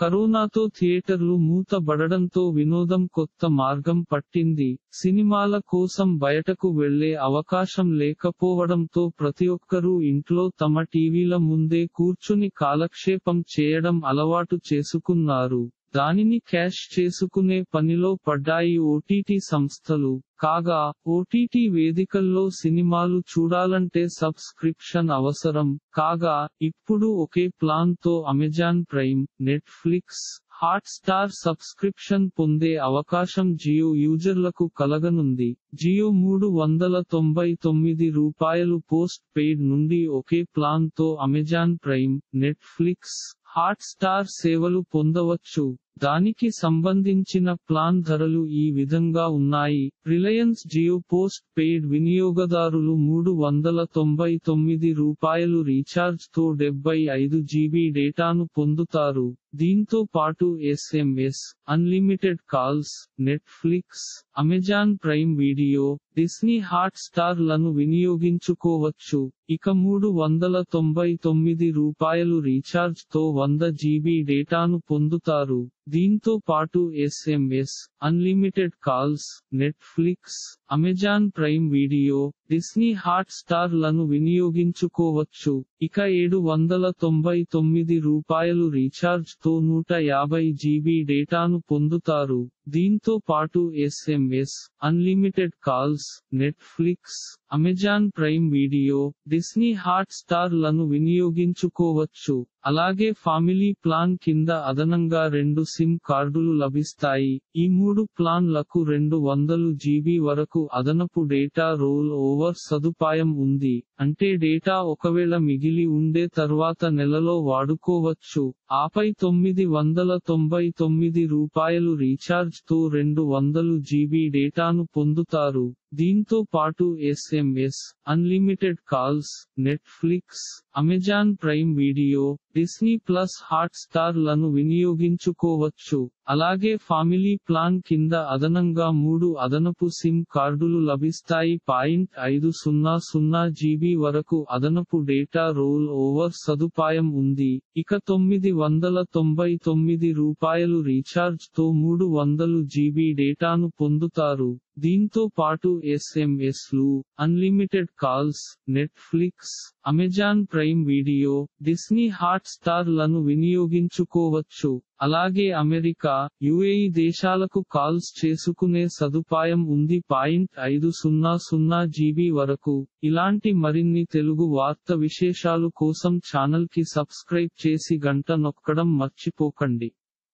కరోనాతో థియేటర్లు మూతబడడంతో వినోదం కొత్త మార్గం పట్టింది సినిమాల కోసం బయటకు వెళ్లే అవకాశం లేకపోవడంతో ప్రతి ఒక్కరూ ఇంట్లో తమ టీవీల ముందే కూర్చుని కాలక్షేపం చేయడం అలవాటు చేసుకున్నారు దానిని క్యాష్ చేసుకునే పనిలో పడ్డాయి ఓటీటీ సంస్థలు కాగా ఓటీటీ వేదికల్లో సినిమాలు చూడాలంటే సబ్స్క్రిప్షన్ అవసరం కాగా ఇప్పుడు ఒకే ప్లాన్ తో Amazon Prime Netflix Hotstar subscription పొందే అవకాశం జియో యూజర్లకు కలగనుంది జియో మూడు వందల తొంభై తొమ్మిది రూపాయలు పోస్ట్ పెయిడ్ నుండి ఒకే ప్లాన్ తో Amazon Prime Netflix Hotstar సేవలు పొందవచ్చు దానికి సంబంధించిన ప్లాన్ ధరలు ఈ విధంగా ఉన్నాయి రిలయన్స్ జియో పోస్ట్ పెయిడ్ వినియోగదారులు మూడు వందల తొంభై తొమ్మిది రూపాయలు రీఛార్జ్ తో డెబ్బై ఐదు జీబీ డేటాను పొందుతారు దీంతో పాటు SMS unlimited calls Netflix Amazon Prime Video Disney Hotstar లను వినియోగించుకోవచ్చు ఇక మూడు వందల తొంభై తొమ్మిది రూపాయలు రీఛార్జ్ తో వంద జీబీ డేటాను పొందుతారు దీంతో పాటు SMS unlimited calls Netflix Amazon Prime Video Disney Hotstar లను వినియోగించుకోవచ్చు ఇక ఏడు వందల తొంభై తొమ్మిది రూపాయలు రీఛార్జ్ తో నూట యాభై జీబీ డేటాను పొందుతారు దీంతో పాటు SMS unlimited calls Netflix Amazon Prime Video Disney Hotstar లను వినియోగించుకోవచ్చు అలాగే ఫ్యామిలీ ప్లాన్ కింద అదనంగా రెండు సిమ్ కార్డులు లభిస్తాయి ఈ మూడు ప్లాన్లకు రెండు వందలు జీబీ వరకు అదనపు డేటా రోల్ ఓవర్ సదుపాయం ఉంది అంటే డేటా ఒకవేళ మిగిలి ఉండే తర్వాత నెలలో వాడుకోవచ్చు ఆపై తొమ్మిది వందల తొంభై తొమ్మిది రూపాయలు రీఛార్జ్ తో రెండు వందలు జీబీ డేటాను పొందుతారు దీంతో పాటు SMS unlimited calls Netflix Amazon Prime Video Disney Plus Hotstar లను వినియోగించుకోవచ్చు అలాగే ఫ్యామిలీ ప్లాన్ కింద అదనంగా మూడు అదనపు సిమ్ కార్డులు లభిస్తాయి పాయింట్ ఐదు సున్నా సున్నా జీబీ వరకు అదనపు డేటా రోల్ ఓవర్ సదుపాయం ఉంది ఇక తొమ్మిది వందల తొంభై తొమ్మిది రూపాయలు రీఛార్జ్ తో మూడు వందలు జీబీ డేటాను పొందుతారు దీంతో పాటు ఎస్ఎంఎస్ లు unlimited calls Netflix Amazon Prime Video Disney Hotstar లను వినియోగించుకోవచ్చు అలాగే అమెరికా యుఏఈ దేశాలకు కాల్స్ చేసుకునే సదుపాయం ఉంది పాయింట్ ఐదు సున్నా సున్నా జీబీ వరకు ఇలాంటి మరిన్ని తెలుగు వార్త విశేషాలు కోసం ఛానల్ కి సబ్స్క్రైబ్ చేసి గంట నొక్కడం మర్చిపోకండి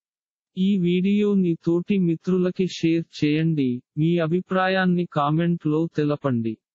ఈ వీడియోని తోటి మిత్రులకి షేర్ చేయండి మీ అభిప్రాయాన్ని కామెంట్ లో తెలపండి